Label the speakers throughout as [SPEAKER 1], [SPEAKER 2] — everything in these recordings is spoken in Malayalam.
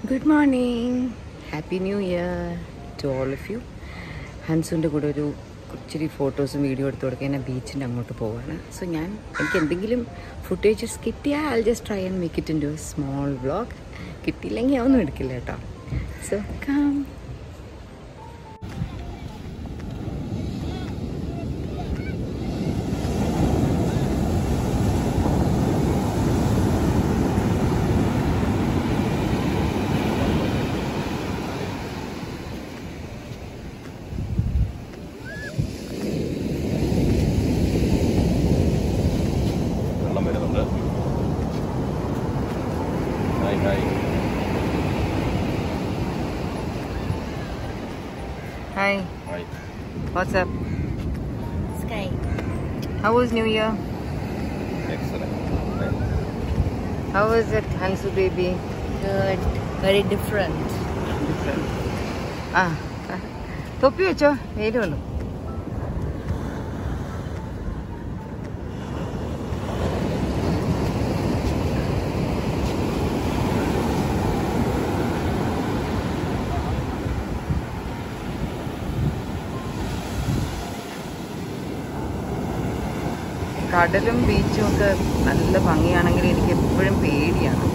[SPEAKER 1] Good morning happy new year to all of you ഹൻസുൻ്റെ കൂടെ ഒരു ഇച്ചിരി ഫോട്ടോസും വീഡിയോ എടുത്ത് കൊടുക്കാൻ ഞാൻ ബീച്ചിൻ്റെ അങ്ങോട്ട് പോവാണ് സോ ഞാൻ എനിക്ക് എന്തെങ്കിലും ഫുട്ടേജസ് കിട്ടിയാൽ I just try and make it in to a small vlog കിട്ടിയില്ലെങ്കിൽ ഒന്നും എടുക്കില്ല കേട്ടോ സോ കം
[SPEAKER 2] വെള്ളം വരുന്നുണ്ട് hi hi
[SPEAKER 1] hi
[SPEAKER 2] hi
[SPEAKER 1] WhatsApp
[SPEAKER 3] Sky.
[SPEAKER 1] How was new year
[SPEAKER 2] excellent
[SPEAKER 1] how was it Hansu baby
[SPEAKER 3] Good. Very different.
[SPEAKER 1] ആ തൊപ്പി വെച്ചോ വെയിൽ കൊള്ളും കടലും ബീച്ചും ഒക്കെ നല്ല ഭംഗിയാണെങ്കിൽ എനിക്ക് എപ്പോഴും പേടിയാണ്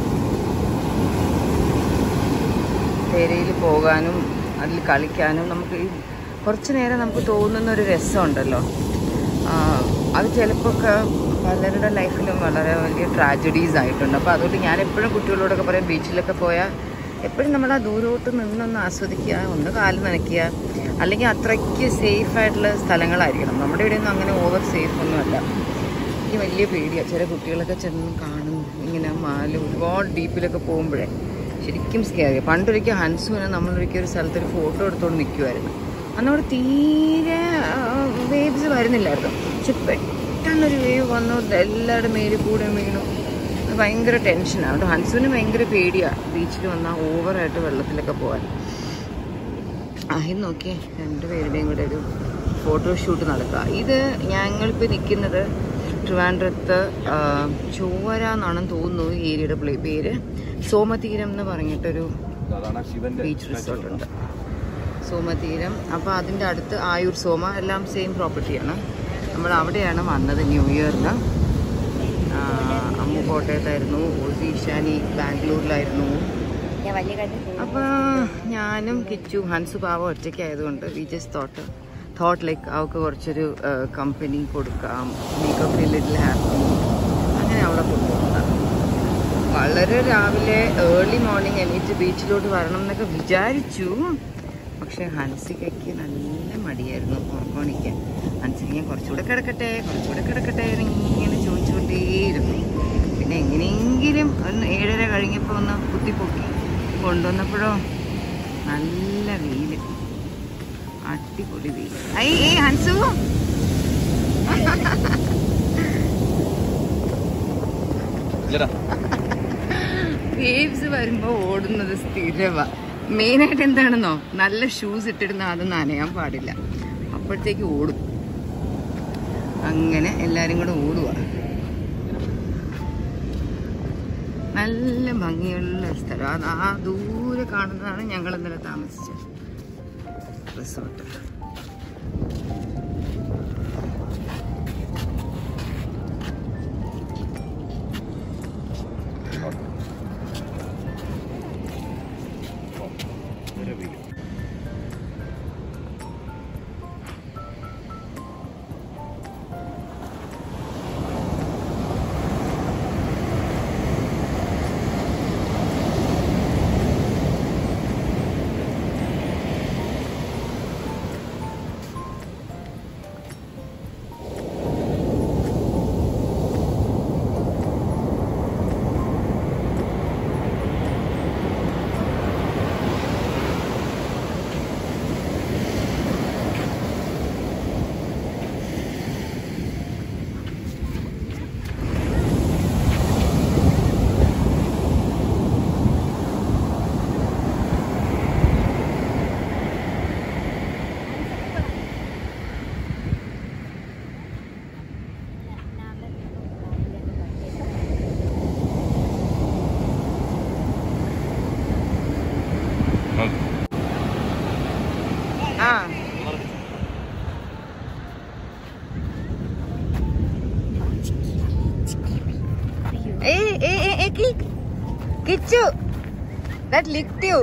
[SPEAKER 1] പെരയിൽ പോകാനും അതിൽ കളിക്കാനും നമുക്ക് ഈ കുറച്ച് നേരം നമുക്ക് തോന്നുന്ന ഒരു രസമുണ്ടല്ലോ ആ, അത് ചിലപ്പോൾ ഒക്കെ പലരുടെ ലൈഫിലും വളരെ വലിയ ട്രാജഡീസ് ആയിട്ടുണ്ട് അപ്പോൾ അതുകൊണ്ട് ഞാൻ എപ്പോഴും കുട്ടികളോടൊക്കെ പറയും ബീച്ചിലൊക്കെ പോയാൽ എപ്പോഴും നമ്മൾ ആ ദൂരോട്ട് നിന്നൊന്ന് ആസ്വദിക്കുക ഒന്ന് കാല് നനയ്ക്കുക അല്ലെങ്കിൽ അത്രയ്ക്ക് സേഫ് ആയിട്ടുള്ള സ്ഥലങ്ങളായിരിക്കണം നമ്മുടെ ഇവിടെയൊന്നും അങ്ങനെ ഓവർ സേഫ് ഒന്നുമല്ല എനിക്ക് വലിയ പേടിയാണ് ചില കുട്ടികളൊക്കെ ചെന്ന് കാണും ഇങ്ങനെ മാല ഒരുപാട് ഡീപ്പിലൊക്കെ പോകുമ്പോഴേ ശരിക്കും സ്കെയറി പണ്ടൊരിക്കൽ ഹൻസുവിനെ നമ്മളൊരിക്കൽ ഒരു സ്ഥലത്ത് ഒരു ഫോട്ടോ എടുത്തുകൊണ്ട് നിൽക്കുമായിരുന്നു അന്ന് അവിടെ തീരെ വേവ്സ് വരുന്നില്ലായിരുന്നു പക്ഷെ പെട്ടെന്നൊരു വേവ് വന്നു എല്ലാവരുടെ മേലിൽ കൂടെ വീണു അത് ഭയങ്കര ടെൻഷനാണ് അതുകൊണ്ട് ഹൻസുവിന് ഭയങ്കര പേടിയാണ് ബീച്ചിൽ വന്നാൽ ഓവറായിട്ട് വെള്ളത്തിലൊക്കെ പോകാൻ ആ ഇത് നോക്കിയേ രണ്ടുപേരുടെയും കൂടെ ഒരു ഫോട്ടോഷൂട്ട് നടക്കുക ഇത് ഞങ്ങളിപ്പോൾ നിൽക്കുന്നത് ട്രിവാൻഡ്രത്ത് ആ, ചോര എന്നാണെന്ന് തോന്നുന്നു ഈ ഏരിയയുടെ പ്ലേ- പേര് സോമതീരം എന്ന് പറഞ്ഞിട്ടൊരു
[SPEAKER 2] അതാണ് ശിവന്റെ
[SPEAKER 1] ബീച്ച് റിസോർട്ട് ഉണ്ട് സോമതീരം അപ്പോൾ അതിൻ്റെ അടുത്ത് ആയൂർ സോമ എല്ലാം സെയിം പ്രോപ്പർട്ടിയാണ് നമ്മൾ അവിടെയാണ് വന്നത് ന്യൂ ഇയറിന് അമ്മു കോട്ടയത്തായിരുന്നു ഓസി ഇഷാനി ബാംഗ്ലൂരിലായിരുന്നു
[SPEAKER 3] ഞാൻ വലിയ കാര്യം
[SPEAKER 1] അപ്പോൾ ഞാനും കിച്ചു ഹൻസു പാവ ഒറ്റയ്ക്കായതുകൊണ്ട് we just thought thought like അവൾക്ക് കുറച്ചൊരു കമ്പനി കൊടുക്കാം മേക്കപ്പ് ഫീൽ ലിറ്റിൽ ഹാപ്പി അങ്ങനെ അവളെ കൊണ്ടുപോകുന്നത് വളരെ രാവിലെ ഏർലി മോർണിംഗ് എണീറ്റ് ബീച്ചിലോട്ട് വരണം എന്നൊക്കെ വിചാരിച്ചു പക്ഷെ ഹൻസികയ്ക്ക് നല്ല മടിയായിരുന്നു ഓർക്കോണിക്ക് ഹൻസിക ഞാൻ കുറച്ചുകൂടെ കിടക്കട്ടെ കുറച്ചുകൂടെ കിടക്കട്ടെ എന്ന് ഇങ്ങനെ ചോദിച്ചുകൊണ്ടേയിരുന്നു പിന്നെ എങ്ങനെയെങ്കിലും ഒന്ന് ഏഴര കഴിഞ്ഞപ്പോൾ ഒന്ന് കുത്തിപ്പൊക്കി കൊണ്ടുവന്നപ്പോഴോ നല്ല വെയിൽ അടിപൊളി വെയിൽ ഐ ഏ ഹൻസു
[SPEAKER 2] ഇല്ലടാ
[SPEAKER 1] വേവ്സ് വരുമ്പോൾ ഓടുന്നത് സ്ഥിരവാ മെയിനായിട്ട് എന്താണെന്നോ നല്ല ഷൂസ് ഇട്ടിരുന്ന അത് നനയാൻ പാടില്ല അപ്പോഴത്തേക്ക് ഓടും അങ്ങനെ എല്ലാരും കൂടെ ഓടുക നല്ല ഭംഗിയുള്ള സ്ഥലം അത് ആ ദൂരെ കാണുന്നതാണ് ഞങ്ങൾ ഇന്നലെ താമസിച്ച റിസോർട്ട്
[SPEAKER 2] ഒരു വീട്
[SPEAKER 1] കിച്ചു ദാറ്റ് ലിക്ട് യു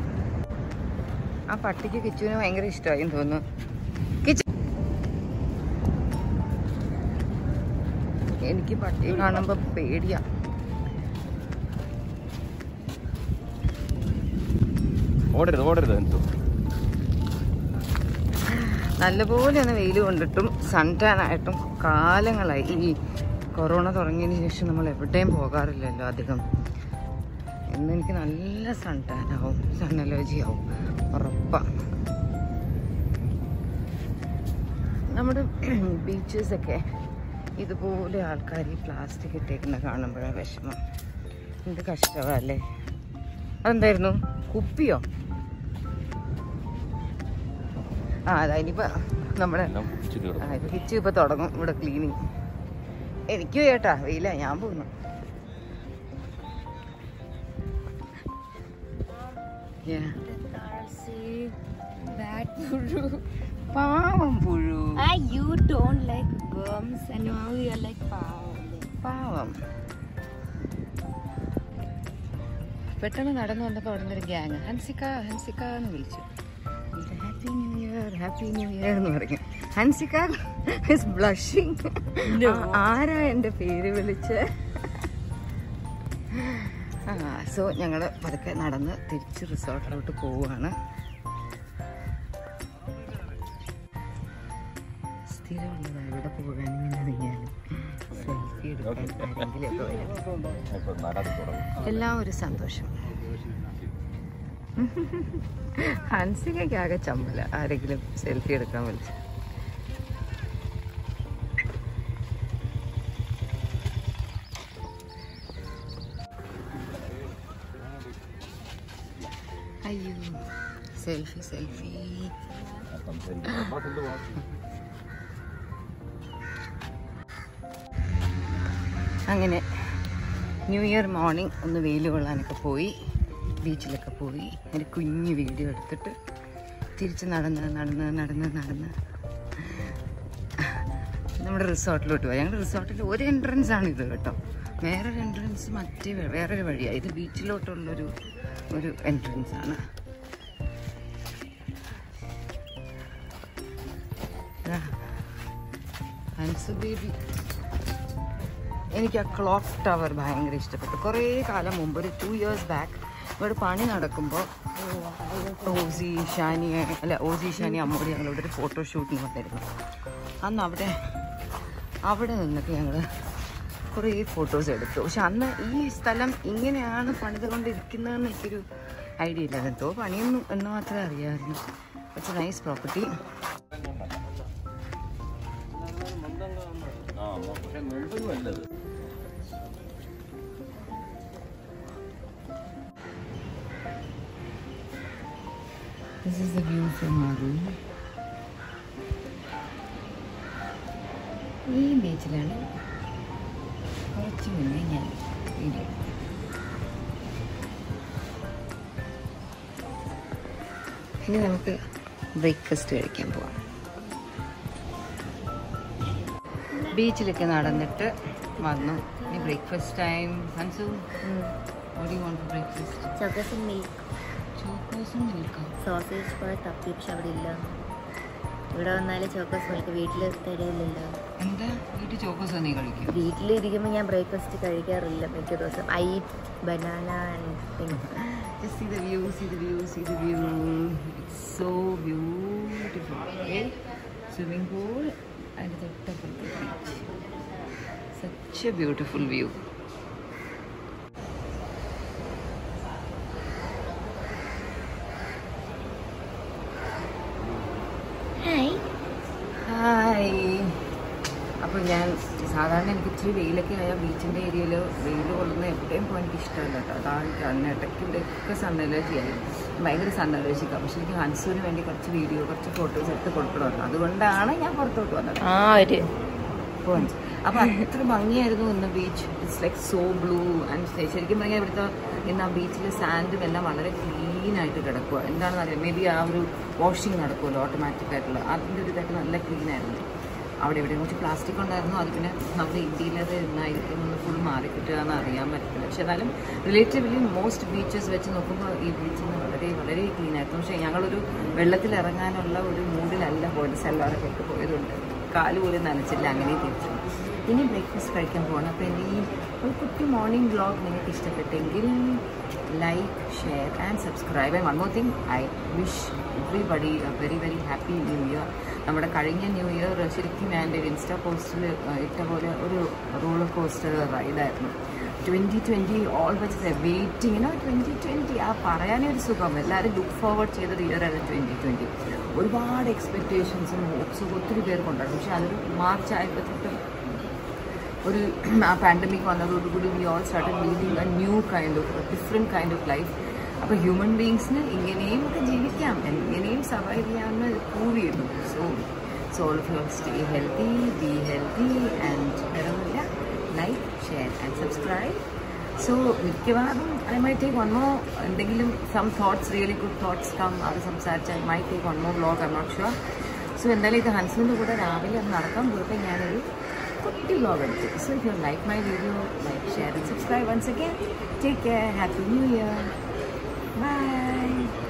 [SPEAKER 1] ആ പട്ടിക്ക് കിച്ചുവിന് ഭയങ്കര ഇഷ്ടമായി തോന്നുന്നു കിച്ചു എനിക്ക് പട്ടിയെ കാണുമ്പോ പേടിയാ
[SPEAKER 2] ഓടരുത് ഓടരുത് എന്തോ
[SPEAKER 1] നല്ലപോലെ ഒന്ന് വെയിൽ കൊണ്ടിട്ടും സൺ ടാൻ ആയിട്ടും കാലങ്ങളായി ഈ കൊറോണ തുടങ്ങിയതിന് ശേഷം നമ്മൾ എവിടെയും പോകാറില്ലല്ലോ അധികം ഇന്ന് എനിക്ക് നല്ല സൺ ടാൻ ആവും സൺ അലർജി ആവും ഉറപ്പാ നമ്മുടെ ബീച്ചസ് ഒക്കെ ഇതുപോലെ ആൾക്കാർ ഈ പ്ലാസ്റ്റിക് ഇട്ടേക്കുന്ന കാണുമ്പോഴാണ് വിഷമം എന്ത് കഷ്ടമല്ലേ അതെന്തായിരുന്നു കുപ്പിയോ ആ അതാ ഇനിയിപ്പോ നമ്മുടെ
[SPEAKER 2] എല്ലാം ചുറ്റി
[SPEAKER 1] ആ,
[SPEAKER 2] കിടക്കും
[SPEAKER 1] ഇപ്പൊ കിച്ചു ഇപ്പൊ തുടങ്ങും ഇവിടെ ക്ലീനിങ് എനിക്ക് ചേട്ടാ വെയില ഞാൻ പോകുന്നു Yeah.
[SPEAKER 3] Bad puru.
[SPEAKER 1] പാവം പുഴു
[SPEAKER 3] Ah, you don't like worms and now you're like wow.
[SPEAKER 1] പാവം പെട്ടെന്ന് നടന്നു വന്നപ്പോ അവിടെ നിന്നൊരു ഗ്യാങ് ഹൻസിക്ക ഹൻസിക്ക എന്ന് വിളിച്ചു happy new year happy new year എന്ന് പറഞ്ഞു ഹൻസിക്ക ഇസ് ബ്ലഷിങ് ആരാ എൻ്റെ പേര് വിളിച്ച് ആ സോ ഞങ്ങൾ പതുക്കെ നടന്ന് തിരിച്ച് റിസോർട്ടിലോട്ട് പോവുകയാണ് സ്ഥിരമുള്ളതാ ഇവിടെ പോകാൻ ഇങ്ങനെ ഇറങ്ങിയാലും സെൽഫി എടുക്കാൻ ആരെങ്കിലുമൊക്കെ വരും
[SPEAKER 2] ഇപ്പൊ നടന്നു തുടങ്ങും
[SPEAKER 1] എല്ലാം ഒരു സന്തോഷം ഹൻസികയ്ക്ക് ആകെ ചമ്മല ആരെങ്കിലും സെൽഫി എടുക്കാൻ വിളിച്ചു അയ്യോ സെൽഫി സെൽഫി
[SPEAKER 2] സംസാരിക്കും
[SPEAKER 1] അങ്ങനെ ന്യൂ ഇയർ മോർണിംഗ് ഒന്ന് വെയിൽ കൊള്ളാനൊക്കെ പോയി ബീച്ചിലൊക്കെ പോയി ഒരു കുഞ്ഞു വീഡിയോ എടുത്തിട്ട് തിരിച്ച് നടന്ന് നടന്ന് നടന്ന് നടന്ന് നമ്മുടെ റിസോർട്ടിലോട്ട് പോയി ഞങ്ങളുടെ റിസോർട്ടിൽ ഒരു എൻട്രൻസ് ആണ് ഇത് കേട്ടോ വേറൊരു എൻട്രൻസ് മറ്റേ വേ- വേറൊരു വഴിയാണ് ഇത് ബീച്ചിലോട്ടുള്ളൊരു ഒരു എൻട്രൻസ് ആണ് ദാ, ഹൻസു ബേബി എനിക്ക് ആ ക്ലോക്ക് ടവർ ഭയങ്കര ഇഷ്ടപ്പെട്ടു കുറേ കാലം മുമ്പ് ഒരു ടു ഇയേഴ്സ് ബാക്ക് ഇവിടെ പണി നടക്കുമ്പോൾ ഓസി ഷാനി അല്ല ഓസി ഷാനി അമ്മോടി ഞങ്ങളിവിടെ ഒരു ഫോട്ടോഷൂട്ടിന് വന്നിരുന്നു അന്ന് അവിടെ അവിടെ നിന്നിട്ട് ഞങ്ങൾ കുറേ ഫോട്ടോസ് എടുത്തു പക്ഷെ അന്ന് ഈ സ്ഥലം ഇങ്ങനെയാണ് പണിതുകൊണ്ടിരിക്കുന്നതെന്ന് എനിക്കൊരു ഐഡിയ ഇല്ല എന്തോ പണിയൊന്നും എന്ന് മാത്രമേ അറിയാമായിരുന്നു ഇറ്റ്സ് നൈസ് പ്രോപ്പർട്ടി
[SPEAKER 2] ആ പക്ഷെ മുമ്പൊന്നും അല്ലത്
[SPEAKER 1] This is the view from our room. ഈ ബീച്ചിലാണ് കുറച്ച് മുന്നേ ഞാൻ വീഡിയോ ഇനി നമുക്ക് ബ്രേക്ക്ഫാസ്റ്റ് കഴിക്കാൻ പോവാം ബീച്ചിലൊക്കെ നടന്നിട്ട് വന്നു ഇനി ബ്രേക്ക്ഫാസ്റ്റ് ടൈം ഹൻസു ഓടി won't breakfast
[SPEAKER 3] Chocos and milk.
[SPEAKER 1] ചോക്കോസും മിൽക്കും
[SPEAKER 3] സോസേജ് പോലെ തപ്പി പക്ഷെ അവിടെ ഇല്ല ഇവിടെ വന്നാല് ചോക്കോസ് മിൽക്ക് വീട്ടിൽ തരില്ലല്ലോ
[SPEAKER 1] എന്താ വീട്ടിൽ ചോക്കോസ് നീ കഴിക്കും
[SPEAKER 3] വീട്ടിലിരിക്കുമ്പോൾ ഞാൻ ബ്രേക്ക്ഫാസ്റ്റ് കഴിക്കാറില്ല മിക്ക ദിവസം I banana and
[SPEAKER 1] Just see the view, see the view, see the view. It's so beautiful. Okay? Swimming pool and the top of the beach. Such a beautiful view.
[SPEAKER 3] Hi
[SPEAKER 1] hi അപ്പോൾ ഞാൻ സാധാരണ എനിക്ക് ഇച്ചിരി വെയിലൊക്കെ ആയ ബീച്ചിൻ്റെ ഏരിയയിൽ വെയിൽ കൊള്ളുന്ന എവിടെയും പോകാൻ എനിക്ക് ഇഷ്ടമല്ല കേട്ടോ അതാണ് എനിക്ക് അന്ന് ഇടയ്ക്ക് ഇവിടെയൊക്കെ സൺ അലർജി ആയി ഭയങ്കര സൺ അലർജിക്കാണ് പക്ഷേ എനിക്ക് ഹൻസൂന് വേണ്ടി കുറച്ച് വീഡിയോ കുറച്ച് ഫോട്ടോസ് എടുത്ത് കൊടുക്കണമല്ലോ അതുകൊണ്ടാണ് ഞാൻ പുറത്തോട്ട് വന്നത്
[SPEAKER 3] ആ ഒരു
[SPEAKER 1] പോകാൻ അപ്പോൾ അത്ര ഭംഗിയായിരുന്നു ഇന്ന് beach it's like so blue and ശരിക്കും പറഞ്ഞാൽ ഇവിടുത്തെ ഇന്ന് ആ ബീച്ചിലെ സാൻഡും എല്ലാം വളരെ ക്ലീൻ ആയിട്ട് കിടക്കുക എന്താണെന്ന് അറിയാം മേ ബി ആ ഒരു വാഷിംഗ് നടക്കുമല്ലോ ഓട്ടോമാറ്റിക് ആയിട്ടുള്ള അതിൻ്റെ ഒരു ഇതൊക്കെ നല്ല ക്ലീൻ ആയിരുന്നു അവിടെ ഇവിടെ കുറച്ച് പ്ലാസ്റ്റിക് ഉണ്ടായിരുന്നു അത് പിന്നെ നമ്മുടെ ഇന്ത്യയിലത് എന്നായിരിക്കും ഫുൾ മാറി കിട്ടുക എന്ന് അറിയാൻ പറ്റില്ല പക്ഷെ എന്നാലും റിലേറ്റീവ്ലി മോസ്റ്റ് ബീച്ചസ് വെച്ച് നോക്കുമ്പോൾ ഈ ബീച്ചിൽ നിന്ന് വളരെ വളരെ ക്ലീൻ ആയിരുന്നു പക്ഷേ ഞങ്ങളൊരു വെള്ളത്തിൽ ഇറങ്ങാനുള്ള ഒരു മൂഡിലല്ല പോയത് സെല്ലാറൊക്കെ ഇട്ട് പോയതുകൊണ്ട് കാല് പോലും നനച്ചില്ല അങ്ങനെ തിരിച്ചു ഇനി ബ്രേക്ക്ഫാസ്റ്റ് കഴിക്കാൻ പോകണം അപ്പോൾ എൻ്റെ ഈ ഒരു കുട്ടി മോർണിംഗ് വ്ളോഗ് നിങ്ങൾക്ക് ഇഷ്ടപ്പെട്ടെങ്കിൽ like share and subscribe and one more thing I wish everybody very very happy new year നമ്മുടെ കഴിഞ്ഞ ന്യൂ ഇയർ ശരിക്കും ഞാൻ എൻ്റെ ഇൻസ്റ്റാ പോസ്റ്റിൽ ഇട്ട പോലെ ഒരു റോളർ കോസ്റ്റർ റൈഡായിരുന്നു ട്വൻറ്റി ട്വൻറ്റി ഓൾ വെച്ച് വെയിറ്റിങ്ങിനോ ട്വൻറ്റി ട്വൻറ്റി ആ പറയാനേ ഒരു സുഖം എല്ലാവരും ലുക്ക് ഫോർവേഡ് ചെയ്തൊരു ഇയർ ആണ് ട്വൻറ്റി ട്വൻറ്റി ഒരുപാട് എക്സ്പെക്റ്റേഷൻസും ഹോപ്സും ഒത്തിരി പേർക്കുണ്ടായിരുന്നു പക്ഷെ അതൊരു മാർച്ച് ആയപ്പോഴത്തേക്കും ഒരു ആ പാൻഡമിക് വന്നതോടുകൂടി we all started leading a new kind of different kind of life അപ്പോൾ ഹ്യൂമൻ ബീങ്സിന് ഇങ്ങനെയും ഒക്കെ ജീവിക്കാം ഇങ്ങനെയും സർവൈവ് ചെയ്യാമെന്ന് പ്രൂവ് ചെയ്തു so so all of you stay healthy be healthy and വേറൊന്നുമില്ല like share and subscribe so മിക്കവാറും I my take one more എന്തെങ്കിലും some thoughts really good thoughts come അത് സംസാരിച്ച് I my take one more vlog I not sure so എന്തായാലും ഇത് ഹൻസിൻ്റെ കൂടെ രാവിലെ ഒന്ന് നടക്കാൻ പോയപ്പോൾ ഞാനൊരു കുട്ടി വ്ലോഗ് എടുത്തു so if you like my video like share and subscribe once again take care happy new year by